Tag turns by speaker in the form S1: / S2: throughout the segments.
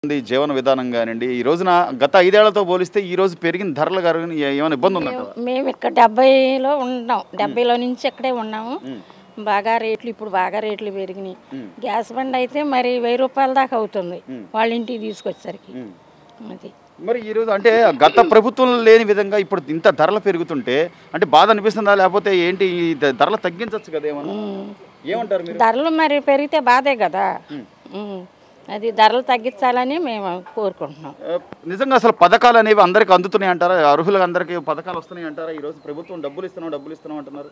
S1: ఉంది జీవన విధానం కానివ్వండి ఈ రోజున గత ఐదేళ్లతో పోలిస్తే ఈ రోజు పెరిగిన ధరలు కానీ ఏమైనా ఇబ్బంది ఉందంట
S2: మేము ఇక్కడ డెబ్బైలో ఉన్నాం డెబ్బైలో నుంచి ఇక్కడే ఉన్నాము బాగా రేట్లు ఇప్పుడు బాగా రేట్లు పెరిగినాయి గ్యాస్ బండ్ అయితే మరి వెయ్యి రూపాయల దాకా అవుతుంది వాళ్ళ ఇంటికి తీసుకొచ్చేసరికి అది
S1: మరి ఈ రోజు అంటే గత ప్రభుత్వం లేని విధంగా ఇప్పుడు ఇంత ధరలు పెరుగుతుంటే అంటే బాధ అనిపిస్తుందా లేకపోతే ఏంటి ఈ ధ- ధరలు తగ్గించవచ్చు కదా ఏమన్నా ఏమంటారు మీరు
S2: ధరలు మరి పెరిగితే బాధే కదా ఉమ్. అది ధరలు తగ్గించాలని మేము కోరుకుంటున్నాం
S1: ఆ, నిజంగా అసలు పథకాలు అనేవి అందరికి అందుతున్నాయి అంటారా అర్హులకు అందరికీ పథకాలు వస్తున్నాయి అంటారా ఈ రోజు ప్రభుత్వం డబ్బులు ఇస్తున్నాం డబ్బులు ఇస్తున్నాం అంటున్నారు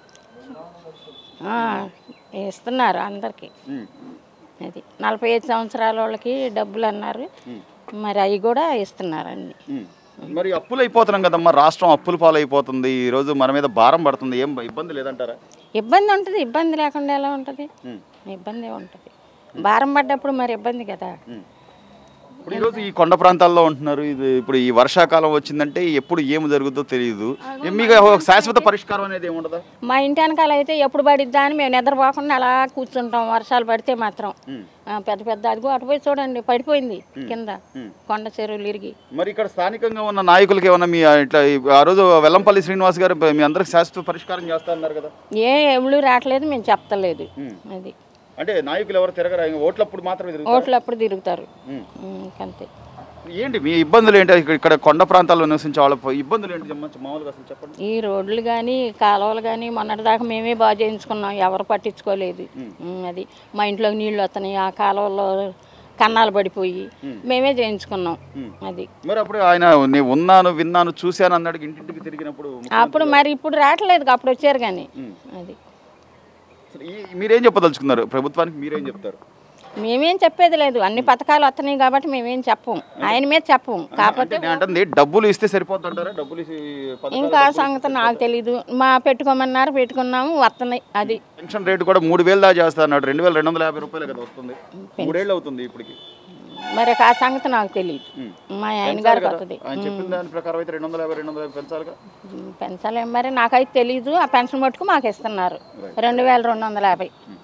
S2: ఆ, ఇస్తున్నారు అందరికీ
S1: ఉమ్.
S2: అది నలభై ఐదు సంవత్సరాల వాళ్ళకి డబ్బులు అన్నారు మరి అవి కూడా ఇస్తున్నారు అన్ని
S1: ఉమ్. మరి అప్పులు అయిపోతున్నాం కదమ్మా రాష్ట్రం అప్పుల పాలు అయిపోతుంది ఈ రోజు మన మీద భారం పడుతుంది ఏం ఇబ్బంది లేదంటారా
S2: ఇబ్బంది ఉంటుంది ఇబ్బంది లేకుండా ఎలా ఉంటుంది
S1: ఉమ్.
S2: ఇబ్బంది ఉంటుంది భారం పడ్డప్పుడు మరి ఇబ్బంది కదా
S1: ఉమ్. ఇప్పుడు ఈరోజు ఈ కొండ ప్రాంతాల్లో ఉంటున్నారు ఇది ఇప్పుడు ఈ వర్షాకాలం వచ్చిందంటే ఎప్పుడు ఏమి జరుగుతుందో తెలియదు మీకు ఒక శాశ్వత పరిష్కారం అనేది ఏముండదా
S2: మా ఇంటి వెనకాల అయితే ఎప్పుడు పడిద్దా అని మేము నిద్రపోకుండా అలా కూర్చుంటాం వర్షాలు పడితే మాత్రం ఆ, పెద్ద పెద్ద అదిగో అటు పోయి చూడండి పడిపోయింది కింద కొండ చెరువులు ఇరిగి
S1: మరి ఇక్కడ స్థానికంగా ఉన్న నాయకులకి ఏమన్నా మీ ఇట్లా ఈ- ఆ రోజు వెల్లంపల్లి శ్రీనివాస్ గారు మీ అందరికి శాశ్వత పరిష్కారం చేస్తా అన్నారు కదా
S2: ఏ ఎవరు రావట్లేదు మేము చెప్తలేదు అది
S1: అంటే నాయకులు ఎవరు తిరగరా ఇంకా ఓట్లప్పుడు మాత్రమే తిరుగుతారు
S2: ఓట్లు అప్పుడు తిరుగుతారు ఉమ్, అంతే
S1: ఏంటి మీ ఇబ్బందులు ఏంటి ఇక్కడ- ఇక్కడ కొండ ప్రాంతాల్లో నివసించే వాళ్ళ ప- ఇబ్బందులు ఏంటి చెప్పండి మామూలుగా అసలు చెప్పండి
S2: ఈ రోడ్లు కానీ కాలువలు కానీ మొన్నటిదాకా మేమే బాగు చేయించుకున్నాం ఎవరు పట్టించుకోలేదు ఉమ్, అది మా ఇంట్లోకి నీళ్ళు వస్తున్నాయి ఆ కాలువలో కన్నాలు పడిపోయి మేమే చేయించుకున్నాం అది
S1: మరి అప్పుడు ఆయన నేను ఉన్నాను విన్నాను చూశాను అన్నాడు ఇంటింటికి తిరిగినప్పుడు
S2: అప్పుడు మరి ఇప్పుడు రావట్లేదు అప్పుడు వచ్చారు కానీ అది
S1: అసలు ఈ- మీరేం చెప్పదలుచుకున్నారు ప్రభుత్వానికి మీరేం చెప్తారు
S2: మేమేం చెప్పేది లేదు అన్ని పథకాలు వస్తున్నాయి కాబట్టి మేమేం చెప్పం ఆయన మీద చెప్పం కాకపోతే
S1: అంటే నేను అంటుంది డబ్బులు ఇస్తే సరిపోతుంది అంటారా డబ్బులు ఇసి పథకాలు
S2: ఇంకా ఆ సంగతి నాకు తెలీదు మా పెట్టుకోమన్నారు పెట్టుకున్నాము వస్తున్నాయి అది
S1: పెన్షన్ రేటు కూడా మూడు వేలు దాకా చేస్తా అన్నాడు రెండు వేల రెండు వందల యాభై రూపాయలు కదా వస్తుంది మూడేళ్ళు అవుతుంది ఇప్పటికి
S2: మరి ఆ సంగతి నాకు తెలియదు మా ఆయన గారికి వస్తుంది
S1: ఆయన చెప్పిన దాని ప్రకారం అయితే రెండు వందల యాభై రెండు వందల యాభై పెంచాలిగా
S2: పెన్షన్ మరి నాకైతే తెలీదు ఆ పెన్షన్ మట్టుకు మాకు ఇస్తున్నారు రెండు వేల రెండు వందల యాభై